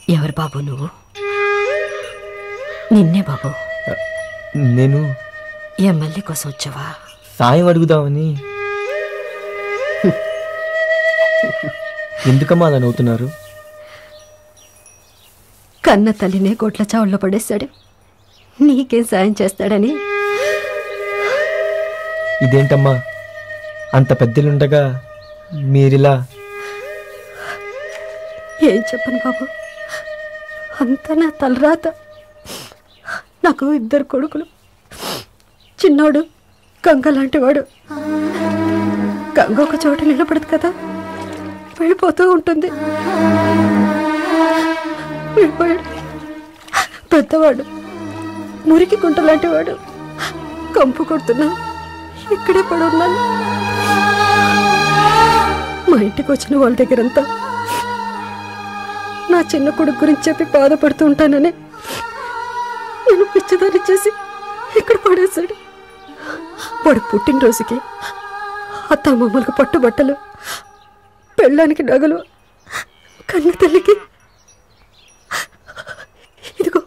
ఎవరు బాబు నువ్వు నిన్నే బాబు నేను ఎమ్మెల్యే కోసం వచ్చావా సాయం అడుగుదామని ఎందుకమ్మా అలా నవ్వుతున్నారు కన్న తల్లినే గొడ్ల చావుల్లో పడేశాడు నీకేం సాయం చేస్తాడని ఇదేంటమ్మా అంత పెద్దలుండగా మీరిలా ఏం చెప్పను బాబు అంతా నా తలరాత నాకు ఇద్దరు కొడుకులు చిన్నోడు గంగ లాంటి వాడు గంగ ఒక చోట నిలబడదు కదా వెళ్ళిపోతూ ఉంటుంది వెళ్ళిపోయాడు పెద్దవాడు మురికి గుంట లాంటి వాడు కంపు కొడుతున్నా ఇక్కడే పడున్నాను మా ఇంటికి వచ్చిన వాళ్ళ దగ్గరంతా నా చిన్న కొడుకు గురించి చెప్పి బాధపడుతూ ఉంటానని నేను పిచ్చిదారి చేసి ఇక్కడ పడేశాడు వాడు పుట్టినరోజుకి అత్త మామూలుగా పట్టుబట్టలు పెళ్ళానికి నగలు కన్న తల్లికి ఇదిగో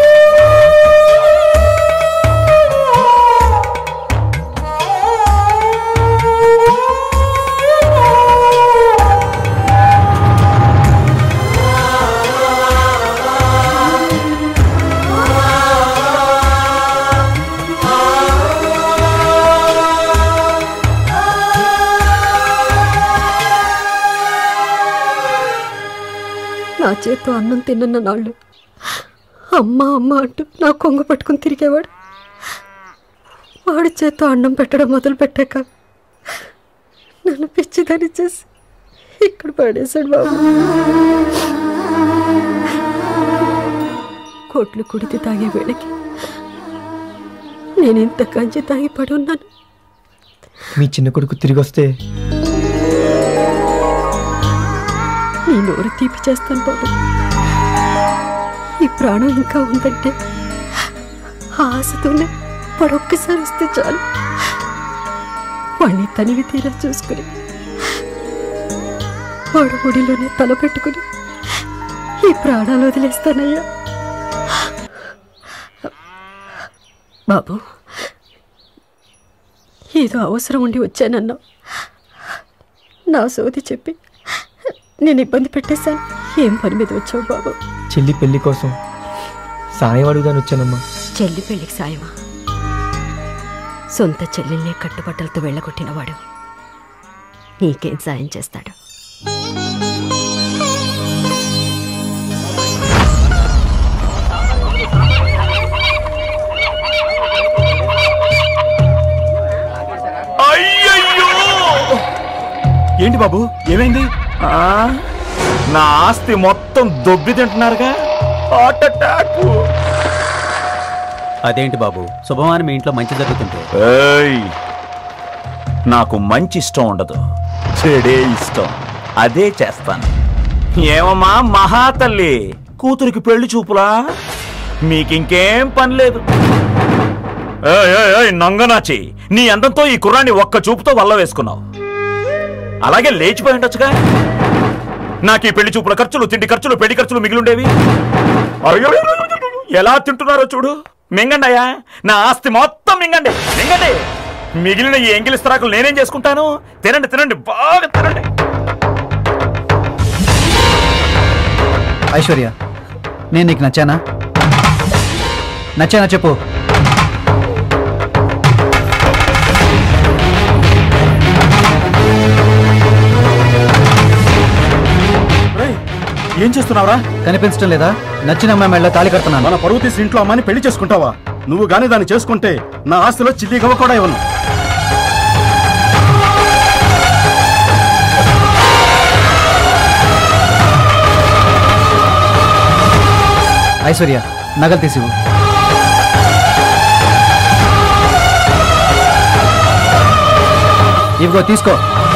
నా చేత్తో అన్నం తిన్న నాళ్ళు అమ్మ అమ్మ అంటూ నా కొంగ పట్టుకుని తిరిగేవాడు వాడి చేత్తో అన్నం పెట్టడం మొదలు పెట్టాక నన్ను పిచ్చిదని చేసి ఇక్కడ పడేశాడు బాబు కోట్లు కుడితి తాగే వేళకి నేను ఇంత కంచి తాగి పడి ఉన్నాను మీ చిన్న కొడుకు తిరిగి వస్తే నీ నోరు తీపి చేస్తాను బాబు ఈ ప్రాణం ఇంకా ఉందంటే ఆ ఆశతోనే మరొక్కసారి వస్తే చాలు వాణ్ణి తనివి తీరా చూసుకుని వాడు ఒడిలోనే తల పెట్టుకుని ఈ ప్రాణాలు వదిలేస్తానయ్యా బాబు ఏదో అవసరం ఉండి వచ్చానన్నావు నా సోది చెప్పి నేను ఇబ్బంది పెట్టేశాను ఏం పని మీద వచ్చావు బాబు చెల్లి పెళ్లి కోసం సాయం అడుగుదాని వచ్చానమ్మా చెల్లి పెళ్లికి సాయమా సొంత చెల్లెల్నే కట్టుబట్టలతో వెళ్ళగొట్టినవాడు నీకేం సాయం చేస్తాడు అయ్యయ్యో ఏంటి బాబు ఏమైంది ఆ, నా ఆస్తి మొత్తం దొబ్బి తింటున్నారుగా హార్ట్ అటాక్ అదేంటి బాబు శుభమాని మీ ఇంట్లో మంచి జరుగుతుంటే ఏయ్ నాకు మంచి ఇష్టం ఉండదు చెడే ఇష్టం అదే చేస్తాను ఏమమ్మా మహాతల్లి కూతురికి పెళ్లి చూపులా మీకింకేం పని లేదు ఏయ్, ఏయ్, ఏయ్, నంగనాచి నీ అందంతో ఈ కుర్రాన్ని ఒక్క చూపుతో వల్ల వేసుకున్నావు అలాగే లేచిపోయి ఉండొచ్చుగా నాకు ఈ పెళ్లి చూపుల ఖర్చులు తిండి ఖర్చులు పెళ్లి ఖర్చులు మిగిలిండేవి అయ్యో, ఎలా తింటున్నారో చూడు మింగండి అయ్యా నా ఆస్తి మొత్తం మింగండి మింగండి మిగిలిన ఈ ఎంగిలిస్తరాకులు నేనేం చేసుకుంటాను తినండి తినండి బాగా తినండి ఐశ్వర్య నేను నీకు నచ్చానా నచ్చానా చెప్పు ఏం చేస్తున్నావురా కనిపించడం లేదా నచ్చిన అమ్మాయి మెళ్ళ తాళి కడుతున్నాను మన పరువు తీసి ఇంట్లో అమ్మాయిని పెళ్లి చేసుకుంటావా నువ్వు గానీ దాన్ని చేసుకుంటే నా ఆస్తిలో చిల్లి గవ్వ కూడా ఇవ్వను ఐశ్వర్య నగలు తీసివు ఇవిగో తీసుకో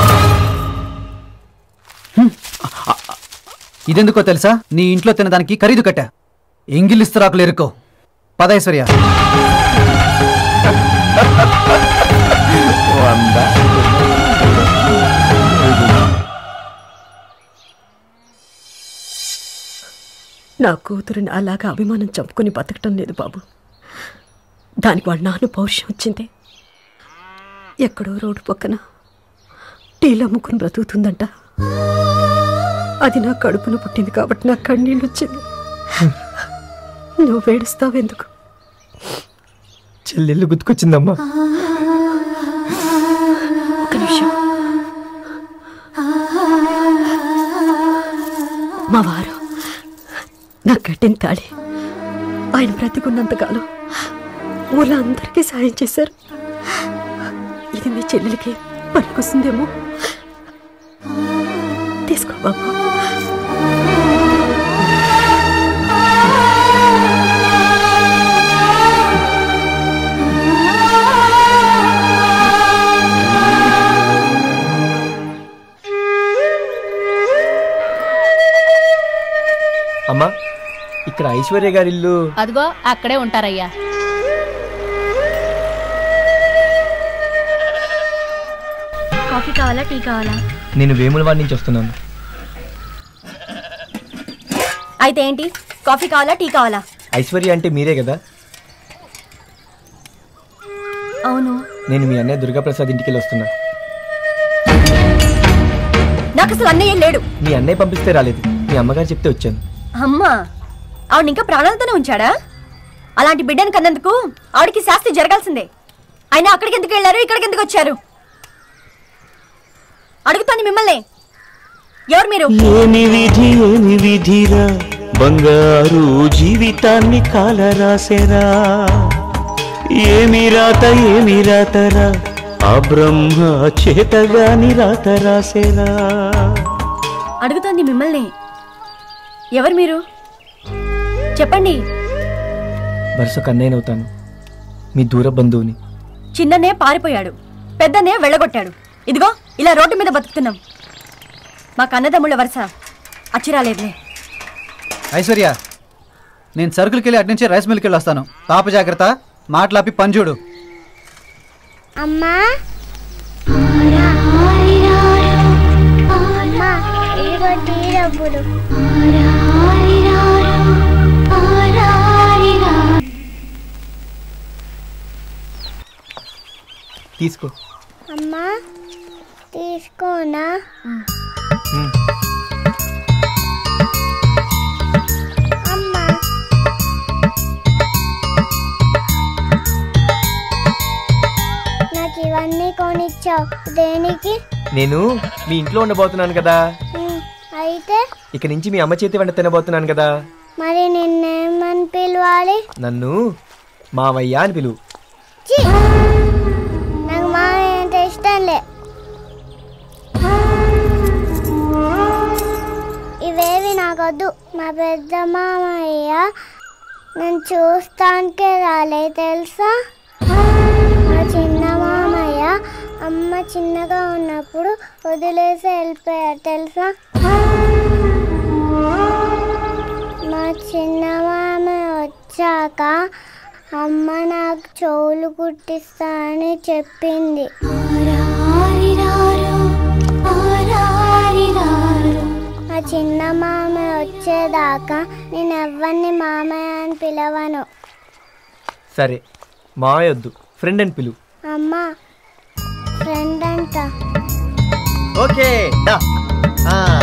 హ్మ్. ఇదెందుకో తెలుసా నీ ఇంట్లో తినడానికి ఖరీదు కట్టా ఎంగిలిస్తరాకులు ఎరుకో పద ఐశ్వర్య నా కూతురుని అలాగా అభిమానం చంపుకొని బతకటం లేదు బాబు దానికి వాళ్ళ నాన్న పౌరుషం వచ్చింది ఎక్కడో రోడ్డు పక్కన టీలు అమ్ముకుని బ్రతుకుతుందంట అది నా కడుపున పుట్టింది కాబట్టి నాకు కన్నీళ్ళు వచ్చింది నువ్వు వేడుస్తావెందుకు చెల్లెళ్ళు గుర్తుకొచ్చిందమ్మా ఒక నిమిషం మా వారు నాకు కట్టిన తాళి ఆయన బ్రతికున్నంతకాలం ఊళ్ళో అందరికీ సాయం చేశారు ఇది మీ చెల్లెలకి పనికొస్తుందేమో తీసుకో బాబు అమ్మా ఇక్కడ ఐశ్వర్య గారి ఇల్లు అదిగో అక్కడే ఉంటారయ్యా కాఫీ కావాలా టీ కావాలా నేను వేములవాడి నుంచి వస్తున్నాను అయితే ఏంటి కాఫీ కావాలా టీ కావాలా ఐశ్వర్య అంటే మీరే కదా అవును నేను మీ అన్నయ్య దుర్గాప్రసాద్ ఇంటికి వెళ్ళి వస్తున్నా నాకు అసలు అన్నయ్య లేడు మీ అన్నయ్య పంపిస్తే రాలేదు మీ అమ్మగారు చెప్తే వచ్చాను అమ్మా ఆవిడ ఇంకా ప్రాణాలతోనే ఉంచాడా అలాంటి బిడ్డను కన్నందుకు ఆవిడకి శాస్తి జరగాల్సిందే అయినా అక్కడికి ఎందుకు వెళ్ళారు ఇక్కడికి ఎందుకు వచ్చారు అడుగుతాను మిమ్మల్ని ఎవరు మీరు ఏమి విధి ఏమి విధిరా బంగారు జీవితాన్ని కాల రాసెరా ఏమి రాత ఏమి రాతరా ఆ బ్రహ్మ చేతగాని రాత రాసెరా అడుగుతోంది మిమ్మల్ని ఎవరు మీరు చెప్పండి వరుసకు అన్నయ్యనవుతాను మీ దూర బంధువుని చిన్ననే పారిపోయాడు పెద్దనే వెళ్ళగొట్టాడు ఇదిగో ఇలా రోడ్డు మీద బతుకుతున్నాం మా కన్నదమ్ముళ్ళ వరుస అచ్చిరాలేదులే ఐశ్వర్య నేను సరుకులకి వెళ్ళి అటు నుంచి రైస్ మిల్కి వెళ్ళి వస్తాను పాప జాగ్రత్త మాటలాపి పని చూడు అమ్మా అమ్మా ఇదిగో టీ డబ్బులు తీసుకో అమ్మా తీసుకోనా అమ్మా నాకు ఇవన్నీ కొనిచ్చావు దేనికి నేను మీ ఇంట్లో ఉండబోతున్నాను కదా ఉమ్, అయితే ఇక నుంచి మీ అమ్మ చేతి వంట తినబోతున్నాను కదా మరి నిన్నేమని పిలవాలి నన్ను మావయ్య అని పిలువు ఛీ! నాకు మా అంటే ఇష్టం లే ఇవేవి నాకొద్దు మా పెద్ద మామయ్య నన్ను చూస్తానికే రాలే తెలుసా మా చిన్న మామయ్య అమ్మ చిన్నగా ఉన్నప్పుడు వదిలేసి వెళ్ళిపోయారు తెలుసా మా చిన్న మామయ్య వచ్చాక అమ్మ నాకు చెవులు కుట్టిస్తా అని చెప్పింది ఆ చిన్న మామయ్య వచ్చేదాకా నేను ఎవరిని మామయ్య అని పిలవను సరే మావయ్య వద్దు ఫ్రెండ్ అని పిలువు అమ్మ ఫ్రెండ్ అంట ఓకే డా. ఆ.